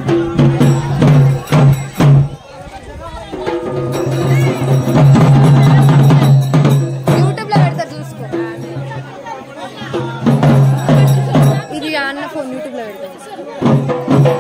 YouTube లో పెడతారు చూసుకో ఇది అన్న ఫోన్ యూట్యూబ్ లో పెడతారు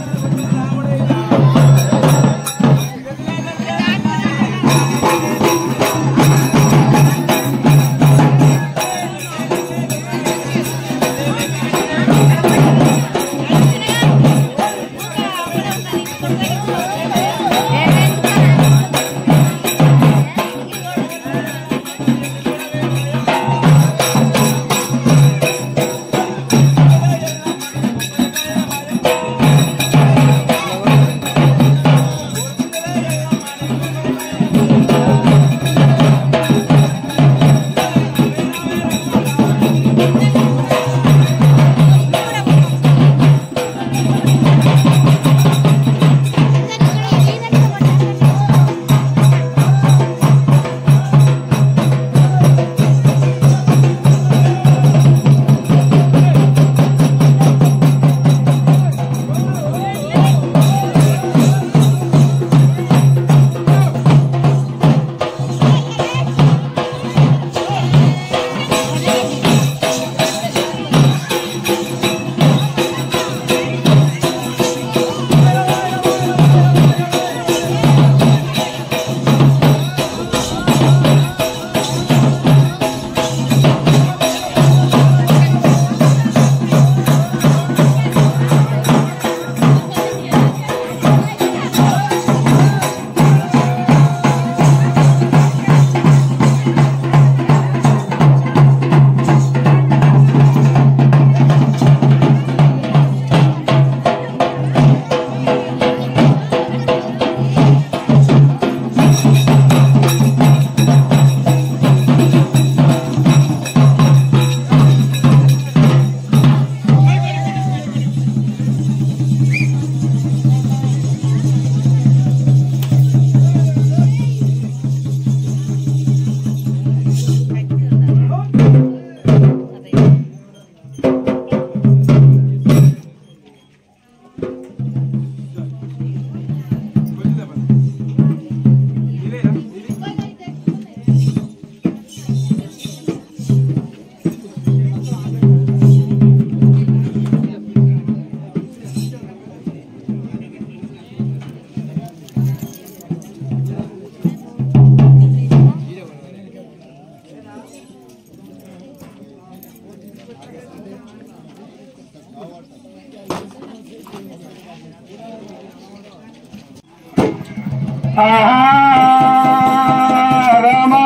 రామ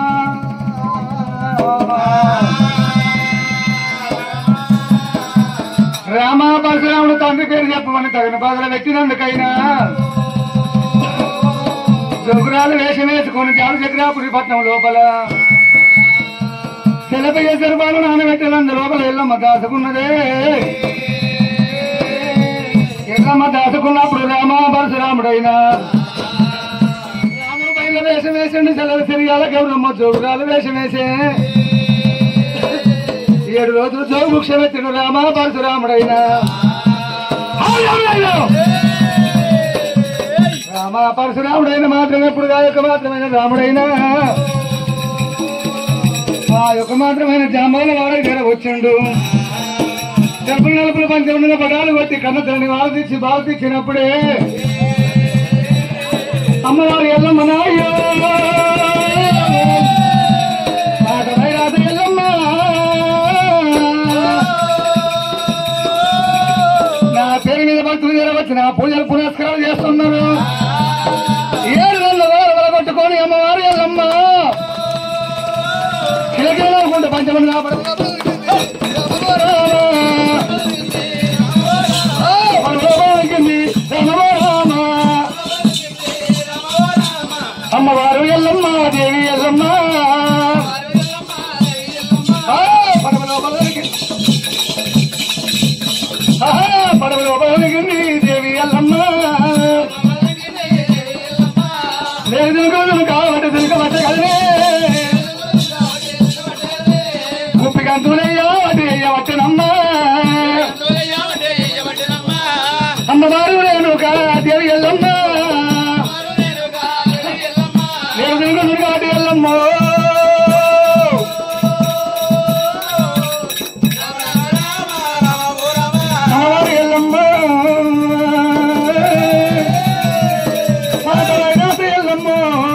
రామ పరశురాముడు తండ్రి పేరు చెప్పమని తగిన బాధలు పెట్టినందుకైనా జోగురాలు వేషం వేసుకొని జాడు చక్రాపురి పట్నం లోపల సెలపయ్య సర్వాలు నానబెట్టినందు లోపల ఎల్లమ్మ దాసుకున్నదే ఎల్లమ్మ దాసుకున్నప్పుడు రామ పరశురాముడైనా రాముడు బయలు వేషం వేసండి సెలవు తిరిగాల గౌరమ్మ జోగురాలు వేషం వేసే ఏడు రోజులు జోగు ముఖ్యమెత్తిన రామ పరశురాముడైనా రామ పరశురాముడైన మాత్రమే ఇప్పుడు ఆ యొక్క మాత్రమైన రాముడైనా ఆ యొక్క మాత్రమైన జామాల వాడ దగ్గర వచ్చిండు డబ్బులు నలుపులు పంచముండిన పటాలు కొట్టి కన్న తల్లిని వాళ్ళు తెచ్చి బాగు తెచ్చినప్పుడే అమ్మవారు ఎల్లమ్మ నాయ్యో మాటపై రాత ఎల్లమ్మ నా పేరు మీద భక్తులు జరగవచ్చు నా పూజలు పునస్కారాలు చేస్తున్నారు ఏడు వందల వారు కొట్టుకొని అమ్మవారు ఎల్లమ్మ కిలకిలనుకుంటే పంచమంది నా పడవ అమ్మవారు ఎల్లమ్మ దేవి ఎల్లమ్మ ఆ, పడవలో బలరికి. ఆహా, పడవలో బలరిగింది దేవి ఎల్లమ్మ లేదు రోజులు కాబట్టి తిరగబట్ట కదలే కుప్పికంతులే అమ్మవారు రేణుక దేవి ఎల్లమ్మ నేను దుర్గ దుర్గా ఎల్లమ్మ అమ్మవారు ఎల్లమ్మ మాతవైన ఎల్లమ్మ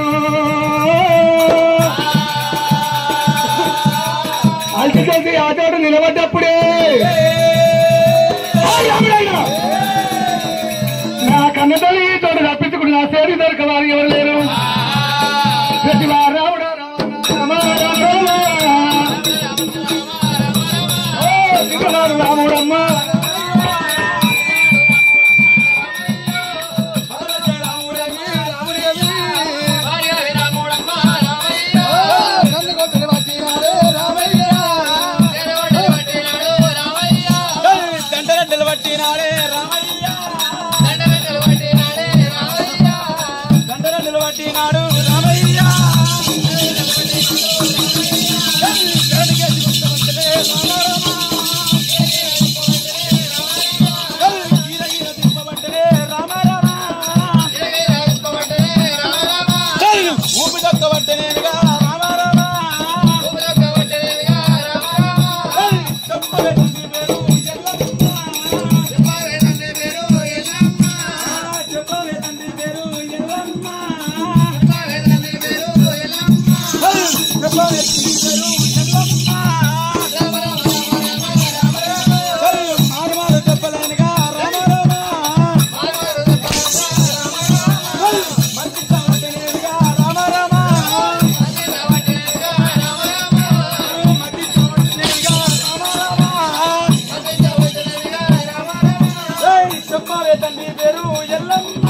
అల్టి కలిసి ఆటోడు నిలబడ్డప్పుడే ఆ రాముడైనా! నా కన్న తల్లి తోడు తప్పించుకుని నా సేరి దొరక వారు ఎవరు లేరు ప్రతి వారు రాముడా రామ రామ రామ ఓ, దిగువారు రాముడమ్మ దండలు పట్టినాడే రామయ్య దండలు పట్టినాడు రామయ్య రామ రామ ఊపి దొక్కబట్టనేనుగా రామ రామ చెప్పబెట్టింది పేరు ఎల్లమ్మ చెప్పబెట్టింది పేరు ఎల్లమ్మ చెప్పబెట్టింది పేరు ఎల్లమ్మ మారుమారు చెప్పలేనుగా రామ రామ మంచి చెప్పబెట్టనేనుగా రామ రామ చెప్పావే తండ్రి పేరు ఎల్లమ్మ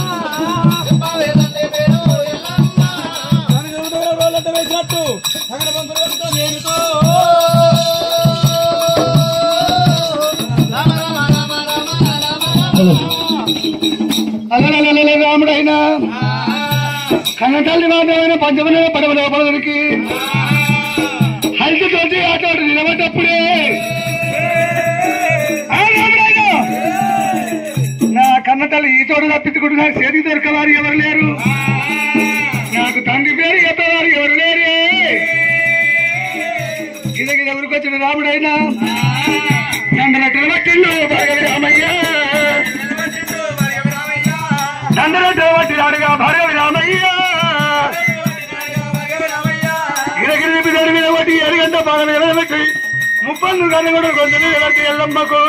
రోజులంతా వేసినట్టు సగల బంధువులతో నేనుతో అలలలల రాముడైనా కన్నతల్లి మాత్రమైన పంచమైన పడవల పడవలకి హల్కి తోటి ఆటోడు నిలబడ్డప్పుడే ఆ రాముడైనా నా కన్నతల్లి ఈ చోటు తప్పించుకుంటూ నాకు చేతి దొరకవారు ఎవరు లేరు నాకు తండ్రి పేరు చెప్పేవారు ఎవరు లేరే ఇదకి ఎవరికి వచ్చిన రాముడైనా నందన తిరువట్టిల్లు భార్గవి రామయ్య నందన తిరువట్టిలాడుగా భార్గవి రామయ్య ఇరగిరి బిడ్డల మీద ఒకటి ఎరుగంట పగలు ఎలబెట్టి ముప్పందు కన్ను కూడా కొంచెం ఎవరికి ఎల్లమ్మకు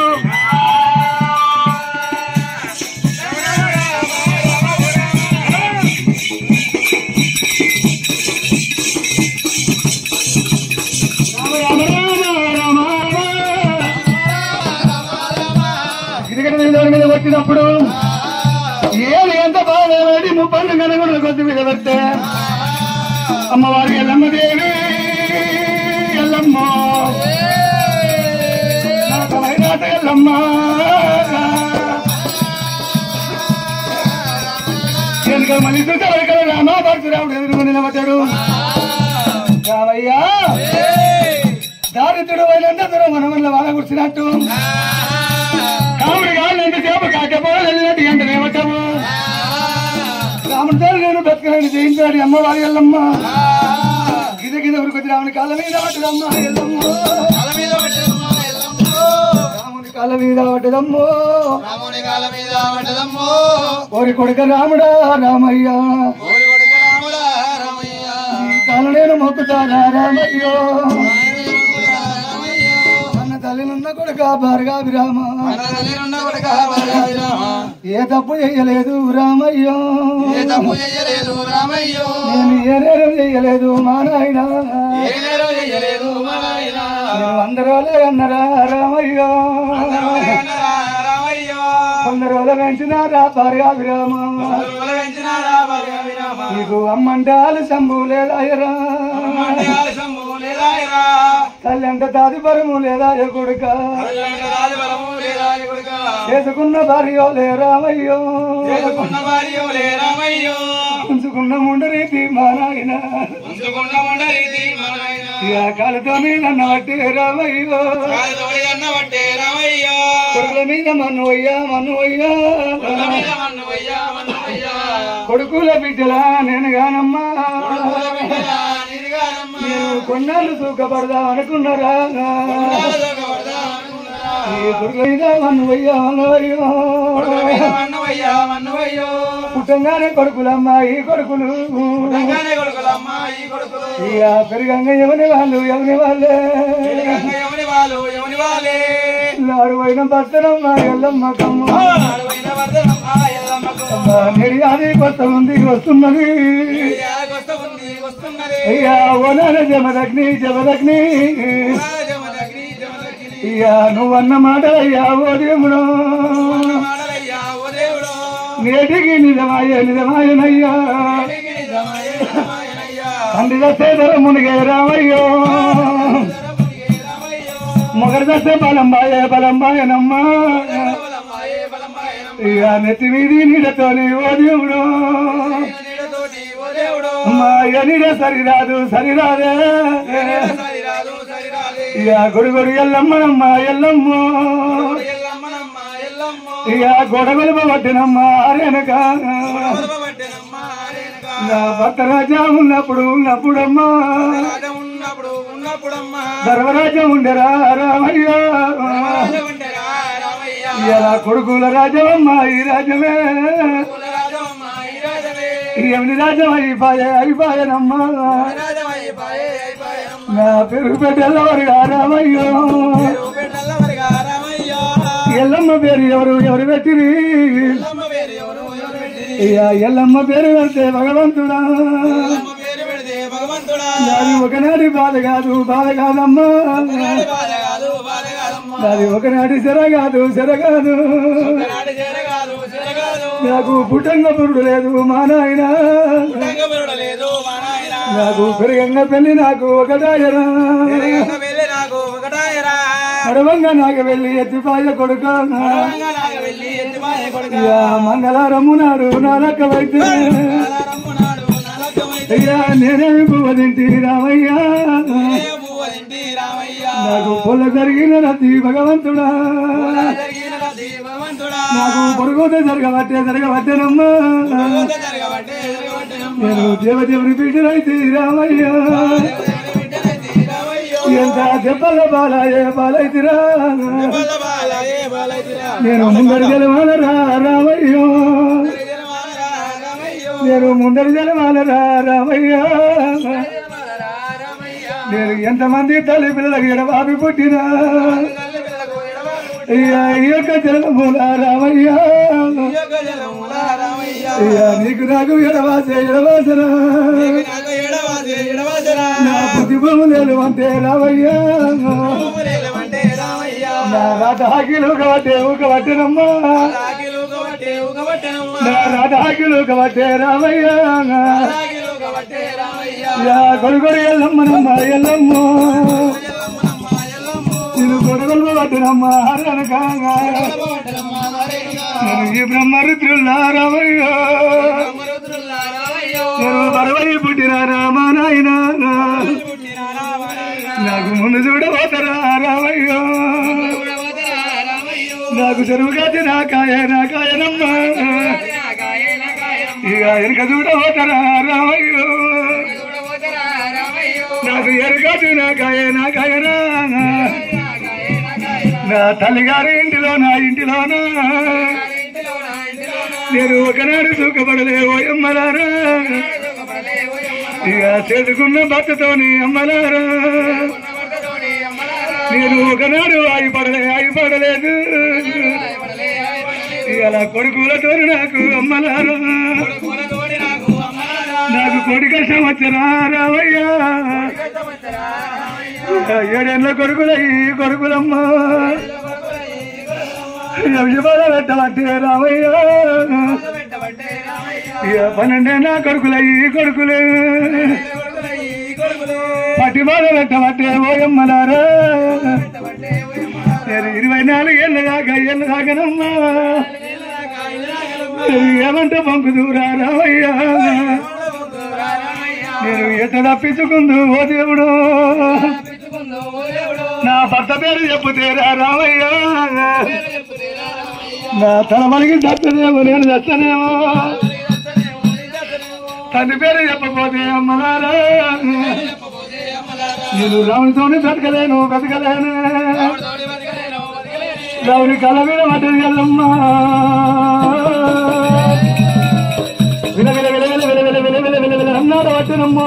రామ రామ రామ రామ ఇరగిరి బిడ్డల మీద వచ్చినప్పుడు ఏది ఎంత బాధపడి ముప్పందు కన్ను కూడా కొంచెం మీద పెడితే అమ్మవారి ఎల్లమ్మ దేవి ఎల్లమ్మ నాకమైనాట ఎల్లమ్మ వెనుక మళ్ళీ చూస్తే వెనకాల రామ పరశురాముడు ఎదురుగా నిలబడ్డాడు రామయ్యా దారిద్రుడు అయినందుకు మన వల్ల వాళ్ళ కూర్చున్నట్టు కాముడు కాళ్ళు ఎంతసేపు కాకపోతే వెళ్ళినట్టు ఎంత ఏమంటాము రాముడితో నేను బతకలేని జయించాడు అమ్మ వారి ఎల్లమ్మ గిద గిద ఉరుకొచ్చి రాముని కాళ్ళ మీద పట్టదమ్మ ఎల్లమ్మ రాముని కాళ్ళ మీద పట్టదమ్మో రాముని కాల మీద పడ్డదమ్మో ఓరి కొడుక రాముడా రామయ్య ఓడి కొడుక రాముడా రామయ్య ఈ కాళ్ళ నేను మొక్కుతానా రామయ్యో రామయ్య అన్న తల్లినున్న కొడుక భార్గావి రామ మన తల్లినున్న కొడుక బలరామి రామ ఏ తప్పు చెయ్యలేదు రామయ్యో ఏ తప్పు చెయ్యలేదు రామయ్యో నేను ఏ నేరం చెయ్యలేదు మా నాయన ఏ నేరం చెయ్యలేదు మా నాయన నేను అందరోలే అన్నరా రామయ్యో అన్నరా రామయ్యో కొందరోల పెంచినారా భార్గావి రామ అరువుల పెంచినారా బలరామి రామ నీకు అమ్మంటాలు శంభు లేదాయరా మండయాల శంభు లేదాయరా తల్లి అంటే తాదిపరము లేదాయ కొడుక అల్లంట రాజు బలము లేదాయ కొడుక చేసుకున్న భార్యో లే రామయ్యో చేసుకున్న భార్యో లే రామయ్యో ఉంచుకున్న ముండరీతి మా నాయన ఉంచుకున్న ఉండరీతి మన నాయన ఇక కాలుతో నన్ను బట్టి రామయ్యో కాలు తోడి అన్న బట్టే రామయ్యో కొడుకుల మీద మన్ను అయ్యా మన్ను అయ్యా కొడుకుల మీద మన్ను అయ్యా, మన్ను అయ్యా. కొడుకుల బిడ్డలా నేను గానమ్మా కొడుకుల బిడ్డలా నిరుగానమ్మా. మీరు కొన్నాళ్ళు సుఖపడదా అనుకున్నారా కొడుకుల వరదా అనుకున్నారా? ఈ కొడుకుల మీద మన్ను అయ్యా మన్ను అయ్యో కొడుకుల మీద మన్ను అయ్యా, మన్ను అయ్యో. పుట్టంగానే కొడుకులమ్మా ఈ కొడుకులు పుట్టంగానే కొడుకులమ్మా, ఈ కొడుకులు. ఇక పెరుగంగా ఎవరి వాళ్ళు ఎవరి వాళ్ళే పెరుగంగ ఎవని వాళ్ళు, ఎవని వాళ్ళే. నాడు పోయిన భర్తనమ్మా ఎల్లమ్మ కమ్మ అడవైన వర్ధనమ్మా, ఎల్లమ్మకు. నిర్యాది కొత్త ఉంది వస్తున్నది యాగొస్త ఉంది, వస్తున్నది. అయ్యా ఓనాల జమదగ్ని జమదగ్ని జమదగ్ని, జమదగ్ని. అయ్యా నువ్వన్న మాట అయ్యా ఓ దేవుడు మాడలయ్యా, ఓ దేవుడో. నేటికి నిజమాయ నిజమాయనయ్యా నీకు నిజమాయే, నిజమాయనయ్యా. తండ్రి దస్తే మునిగే రామయ్యో ధరమునిగే రామయ్యో. మొగరు దస్తే బలంబాయే బలంబాయనమ్మా బలమాయే, బలమాయనమ్మ. ఇక నెత్తి మీది నీడతోని ఓ దేవుడు నీడతోటి, ఓ దేవుడో. మా ఎనిడ సరిరాదు సరిరాదే సరిరాదు, సరిరాదే. ఇక గుడిగుడి ఎల్లమ్మనమ్మ ఎల్లమ్మ ఎల్లమ్మనమ్మ, ఎల్లమ్మో. ఇక గొడవలు పట్టినమ్మ ఆరేనక పడవబట్టెనమ్మ, ఆరేనక. నా భర్త రాజా ఉన్నప్పుడు ఉన్నప్పుడమ్మా రాజా ఉన్నప్పుడు ఉన్నప్పుడమ్మ ధర్మరాజా ఉండరా రామయ్య రాజా ఉండరా రామయ్య ఇలా కొడుకుల రాజమమ్మ ఈ రాజమే కుల రాజమ్మ ఈ రాజవే ఎవరి రాజం అయిపోయే అయిపోయానమ్మా రాజమైపాయే అయిపాయమ్మ నా పెరుగు పెట్టెల్లవరుగా రామయ్యో రూపెట్టల్లవరిగా రామయ్య ఎల్లమ్మ పేరు ఎవరు ఎవరు పెట్టిరి ఎల్లమ్మ పేరు ఎవరు ఎవరు పెట్టిరి ఇక ఎల్లమ్మ పేరు పెడితే భగవంతుడా ఎల్లమ్మ పేరు పెడితే భగవంతుడా నాది ఒకనాటి బాధ కాదు బాధ కాదమ్మా నాడి బాధ కాదు బాధ కాదమ్మ నాది ఒకనాటి సెర కాదు సెర కాదు నాడి చేర కాదు చేర కాదు నాకు పుట్టంగ పురుడు లేదు మా నాయన పుట్టంగ లేదు మా నాయన నాకు పెరిగంగ పెళ్లి నాకు ఒకటాయరా పెరగంగ వెళ్ళి నాకు ఒకటాయరా అడవంగా నాకు వెళ్ళి ఎత్తిపాయ కొడుక రంగా నాకు వెళ్ళి ఎత్తిమాయ కొడుక మంగళారము నాడు నాలక్క వైద్య రమ్మునాడు నలకమైతే అయ్యా నేనేమి పువ్వ తింటి రామయ్యా పువ్వదింటి రామయ్య నాకు పొల జరిగిన రతి భగవంతుడా జరిగిన రతి భగవంతుడా నాకు పొరుగుతే జరగబట్టే జరగబట్టేనమ్మా జరగబట్టే జరగబట్టేనమ్మ నేను దేవదేవుని బిడ్డనైతే రామయ్యా బిడ్డనైతే రామయ్యో ఎంత దెబ్బల బాలయ్యే బాలైతిరా బల బాలయే బాలైతిరా నేను ముందరి జలమాలరా రామయ్యో జనమానరా రామయ్యో నేను ముందరి జలమాలరా రామయ్యా జనమానరా రామయ్య నేను ఎంతమంది తల్లి పిల్లలకు ఎడబాబి పుట్టినా తల్లి పిల్లకు ఎడబాటు అయ్యా ఈ యొక్క జలముల రామయ్యా యొక్క జనములా రామయ్య అయ్యా నీకు నాకు ఎడవాసే ఎడవాసరా నాకు ఎడవాసే ఎడవాసరా నా బుద్ధి భూములు అంతే రామయ్యా అంటే రామయ్య నా రాత హాకీలు ఒకబట్టే ఒకబట్టేనమ్మా రాగిలు కబట్టే ఉగబట్టెనమ్మ నా రాత హాకీలు ఒకబట్టే రామయ్యా రాగిలు కబట్టే రామయ్య యా గొడుగొడు ఎల్లమ్మనమ్మ ఎల్లమ్మ ఎల్లమ్మనమ్మ ఎల్లమ్మ నేను గొడుగొలు పట్టినమ్మ హరణకాగా కబట్టెనమ్మ మరేగా నేను ఈ బ్రహ్మరుద్రుల్లా రామయ్యా అమరుద్రుల్లా రామయ్యో నేను బరవై పుట్టిన రామా నాయన పుట్టిన రామయ్య నాకు ముందు చూడబోతరా రామయ్యో చూడవదరా రామయ్యో నాకు చెరువు కాచి నా కాయ నా కాయనమ్మ నాగాయ నాగాయమ్మ ఇక వెనక చూడబోతరా రామయ్యో చూడవదరా రామయ్యో నాకు ఎరుకాచి నా కాయ నా కాయనా నాగాయ నాగాయ నా తల్లిగారి ఇంటిలో నా ఇంటిలోనా ఇంటిలో నా ఇంటిలోన నేను ఒకనాడు సుఖపడలే ఓయమ్మలారా పడలే ఓయమ్మ ఇక చేసుకున్న భర్తతోని అమ్మలారా వరదతోని అమ్మలారా నేను ఒకనాడు ఆగిపడలే ఆగిపడలేదు పడలే పడలే ఇలా కొడుకులతో నాకు అమ్మలారా పూలతోడి నాకు అమ్మలారా నాకు కొడుక సంవత్సరా రావయ్యా కష్టమచ్చరా రామయ్య ఏడేళ్ళ కొడుకుల ఈ కొడుకులమ్మ విషబాధ పెట్టబట్టే రావయ్యా పెట్టబట్టే రామయ్య ఇక పన్నెండేళ్ళ కొడుకుల ఈ కొడుకులే కొడుకుల ఈ కొడుకులు పట్టి బాధ పెట్టబట్టే ఓయమ్మలారా పెట్టబట్టే ఓయమ్మ నేను ఇరవై నాలుగేళ్ళ దాకా ఏళ్ళ దాకానమ్మా నేను ఏమంటే పంపు దూరా రావయ్యా రామయ్య నేను ఎట్ట తప్పించుకుందు ఓ దేవుడు పిచ్చుకుందో ఓ దేవుడు నా భర్త పేరు చెప్పుతేరా రామయ్య నా తల మనకి దత్తనేమో నేను దత్తనేమో తండ్రి పేరు చెప్పపోతే అమ్మలారా నేను రామునితోని బ్రతకలేను బ్రతకలేను రావుని కళ మీద పడ్డది కదమ్మా విల విల విల విల విల విల విల విల విల విల అన్నాడు పట్టినమ్మో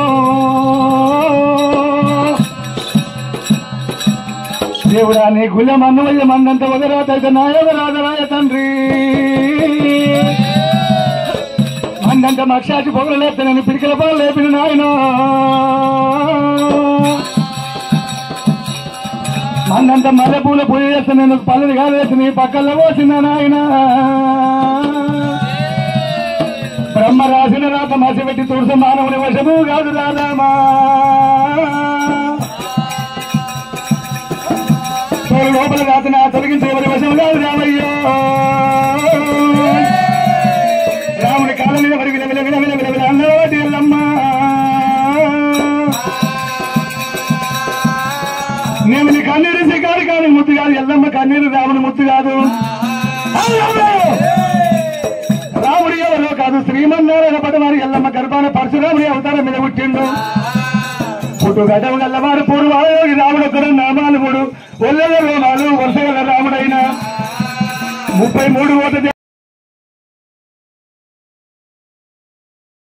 దేవుడా నీ గుళ్ళ మన్నవయ్య మన్నంత వదరాత నాయక రాజరాయ తండ్రి మన్నంత మక్షాచి పొగలు లేపుతానని పిడికల పొగలు లేపిన నాయన మన్నంత మల్లెపూల పూజ చేస్తే నేను పల్లెది కాదేసి నీ పక్కల్లో పోసిన నాయన బ్రహ్మ రాసిన రాత మసి పెట్టి తుడుస మానవుని వశము కాదు రాదామా తోలు లోపల రాసిన తొలగించే ఎవరి వశం కాదు రామయ్యో రాముడి కాళ్ళ మీద పడి విల విల విల విల విల విల అన్నవాటి ఎల్లమ్మా నేను నీ కన్నీరు శికారు కాదు ముద్దు కాదు ఎల్లమ్మ కన్నీరు రాముడి ముద్దు కాదు అల్లమ్మ! రాముడి ఎవరో కాదు శ్రీమన్నారాయణ పడవారి ఎల్లమ్మ గర్భాన పరశురాముడి అవతారం మీద పుట్టిండు పుట్టు గడ్డం గల్లవారు పూర్వాయోగి రాముడు ఒకడు నామాలు మూడు ఒల్లెల రోమాలు వరుసగల రాముడైన ముప్పై మూడు ఓట